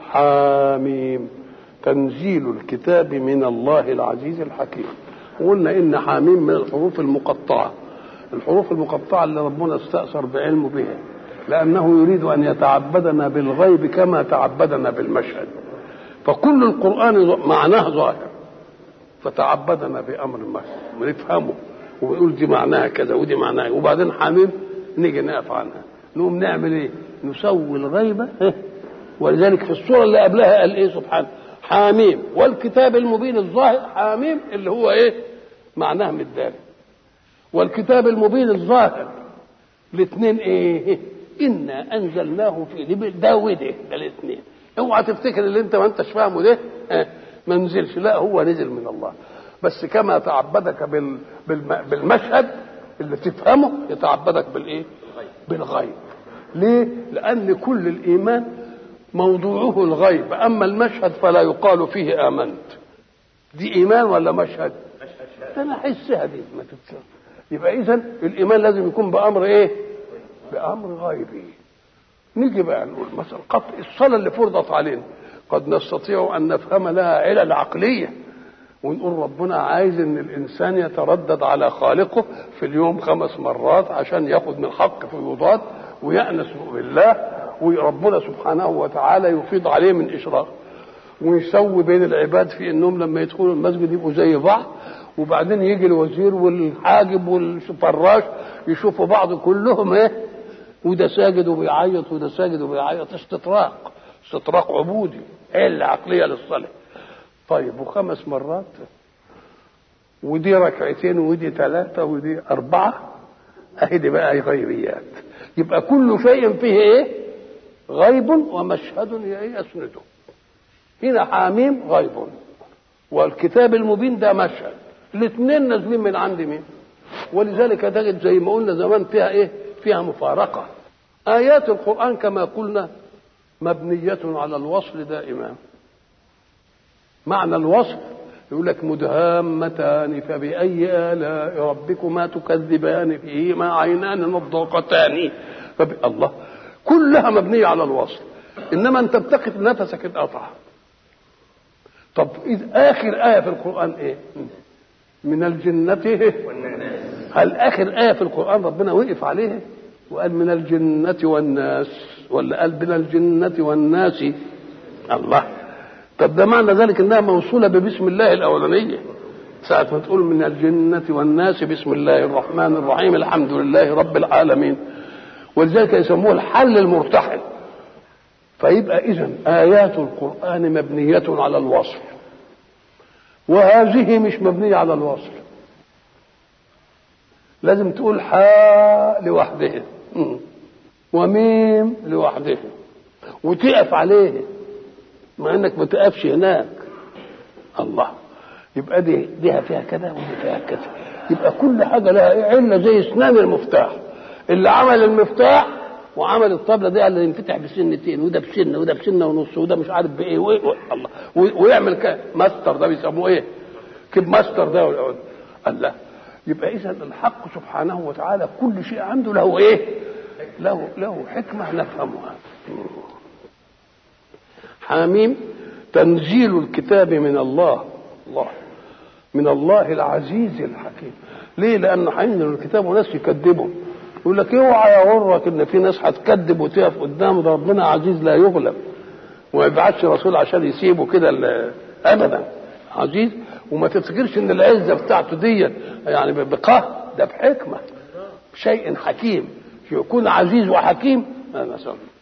حاميم تنزيل الكتاب من الله العزيز الحكيم وقلنا ان حاميم من الحروف المقطعه الحروف المقطعه اللي ربنا استاثر بعلمه بها لانه يريد ان يتعبدنا بالغيب كما تعبدنا بالمشهد فكل القران معناه ظاهر فتعبدنا بامر المشهد ونفهمه ويقول دي معناها كذا ودي معناها وبعدين حاميم نيجي نقف عنها نقوم نعمل ايه نسوي الغيبه ولذلك في السوره اللي قبلها قال ايه سبحانه حاميم والكتاب المبين الظاهر حاميم اللي هو ايه معناه مداري والكتاب المبين الظاهر الاثنين ايه انا انزلناه في ليل ده وده ده الاثنين اوعى تفتكر اللي انت ما انتش فاهمه ده اه ما نزلش لا هو نزل من الله بس كما تعبدك بال بالمشهد اللي تفهمه يتعبدك بالايه بالغيب ليه لان كل الايمان موضوعه الغيب اما المشهد فلا يقال فيه امنت دي ايمان ولا مشهد انا احسها دي ما تتصل يبقى اذا الايمان لازم يكون بامر ايه بامر غيبي نيجي بقى نقول مثلا قطع الصلاه اللي فرضت علينا قد نستطيع ان نفهم لها علل عقليه ونقول ربنا عايز ان الانسان يتردد على خالقه في اليوم خمس مرات عشان ياخد من حق فيوضات ويأنس بالله وربنا سبحانه وتعالى يفيض عليه من اشراق ويسوي بين العباد في انهم لما يدخلوا المسجد يبقوا زي بعض وبعدين يجي الوزير والحاجب والفراش يشوفوا بعض كلهم ايه وده ساجد وبيعيط وده ساجد وبيعيط استطراق استطراق عبودي ايه العقليه للصلاه طيب وخمس مرات ودي ركعتين ودي ثلاثة ودي أربعة أهي دي بقى غيبيات يبقى كل شيء فيه إيه؟ غيب ومشهد يسنده هنا حاميم غيب والكتاب المبين ده مشهد الاثنين نازلين من عند مين ولذلك تجد زي ما قلنا زمان فيها ايه فيها مفارقة آيات القرآن كما قلنا مبنية على الوصل دائما معنى الوصف يقول لك مدهامتان فبأي آلاء ربكما تكذبان فيهما عينان نضاقتان فب... الله كلها مبنية على الوصف إنما أنت بتقف نفسك انقطع طب إذ آخر آية في القرآن إيه؟ من الجنة هل آخر آية في القرآن ربنا وقف عليها وقال من الجنة والناس ولا قال من الجنة والناس الله طب ده معنى ذلك انها موصوله ببسم الله الاولانيه ساعة ما تقول من الجنة والناس بسم الله الرحمن الرحيم الحمد لله رب العالمين ولذلك يسموه الحل المرتحل فيبقى إذا آيات القرآن مبنية على الوصف وهذه مش مبنية على الوصف لازم تقول حاء لوحدها وميم لوحدها وتقف عليه مع انك ما تقفش هناك الله يبقى دي دي فيها كذا ودي فيها كذا يبقى كل حاجه لها عله زي اسنان المفتاح اللي عمل المفتاح وعمل الطبله دي اللي ينفتح بسنتين وده بسنه وده بسنه ونص وده مش عارف بايه وإيه الله ويعمل كده ماستر ده بيسموه ايه؟ كيب ماستر ده ولا الله يبقى اذا الحق سبحانه وتعالى كل شيء عنده له ايه؟ له له حكمه نفهمها حاميم تنزيل الكتاب من الله الله من الله العزيز الحكيم ليه لان هينزل الكتاب وناس يكذبوا يقول لك اوعى يغرك ان في ناس هتكذب وتقف قدامه ده ربنا عزيز لا يغلب وما يبعتش رسول عشان يسيبه كده ابدا عزيز وما تفتكرش ان العزه بتاعته دي يعني بقهر ده بحكمه بشيء حكيم يكون عزيز وحكيم هذا